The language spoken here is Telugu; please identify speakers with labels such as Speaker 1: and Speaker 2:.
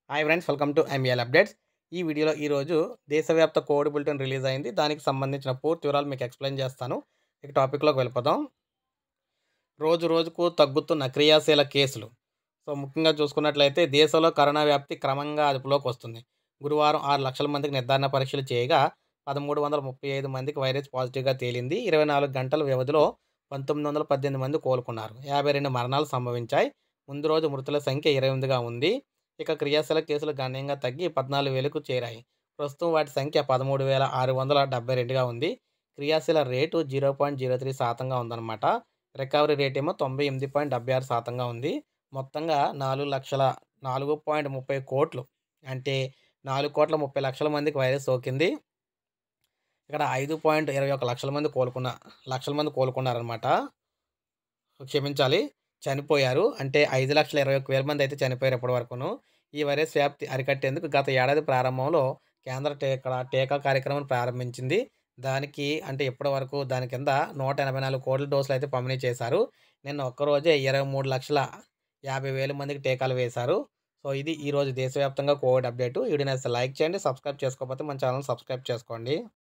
Speaker 1: hi friends welcome to ML updates ఈ వీడియోలో ఈరోజు దేశవ్యాప్త కోవిడ్ బులెటిన్ రిలీజ్ అయింది దానికి సంబంధించిన పూర్తి వివరాలు మీకు ఎక్స్ప్లెయిన్ చేస్తాను ఇక టాపిక్లోకి వెళ్ళిపోదాం రోజు రోజుకు తగ్గుతున్న క్రియాశీల కేసులు సో ముఖ్యంగా చూసుకున్నట్లయితే దేశంలో కరోనా వ్యాప్తి క్రమంగా అదుపులోకి వస్తుంది గురువారం ఆరు లక్షల మందికి నిర్ధారణ పరీక్షలు చేయగా పదమూడు వందల ముప్పై ఐదు మందికి వైరస్ పాజిటివ్గా తేలింది ఇరవై నాలుగు గంటల వ్యవధిలో పంతొమ్మిది వందల పద్దెనిమిది మంది కోలుకున్నారు యాభై రెండు మరణాలు సంభవించాయి ముందు రోజు మృతుల సంఖ్య ఇరవై ఎనిమిదిగా ఉంది ఇక క్రియాశీల కేసులు గణనీయంగా తగ్గి పద్నాలుగు వేలకు చేరాయి ప్రస్తుతం వాటి సంఖ్య పదమూడు వేల ఆరు వందల డెబ్బై రెండుగా ఉంది క్రియాశీల rate zero point zero three శాతంగా ఉందన్నమాట రికవరీ రేట్ ఏమో తొంభై ఎనిమిది పాయింట్ డెబ్బై ఆరు శాతంగా ఉంది మొత్తంగా నాలుగు లక్షల నాలుగు పాయింట్ ముప్పై కోట్లు అంటే నాలుగు కోట్ల ముప్పై లక్షల మందికి వైరస్ సోకింది ఇక్కడ ఐదు పాయింట్ ఇరవై ఒక లక్షల మంది కోలుకున్న లక్షల మంది కోలుకున్నారనమాట క్షమించాలి చనిపోయారు అంటే ఐదు లక్షల ఇరవై ఒక వేల మంది అయితే చనిపోయారు ఇప్పటి వరకును ఈ వైరస్ వ్యాప్తి అరికట్టేందుకు గత ఏడాది ప్రారంభంలో కేంద్ర టీకా టీకా కార్యక్రమం ప్రారంభించింది దానికి అంటే ఇప్పటి వరకు దాని కింద నూట ఎనభై నాలుగు కోట్ల డోసులు అయితే పంపిణీ చేశారు నిన్న ఒక్కరోజే ఇరవై మూడు లక్షల యాభై వేల మందికి టీకాలు వేశారు సో ఇది ఈరోజు దేశవ్యాప్తంగా కోవిడ్ అప్డేట్ వీడియో నచ్చితే లైక్ చేయండి సబ్స్క్రైబ్ చేసుకోకపోతే మన ఛానల్ సబ్స్క్రైబ్ చేసుకోండి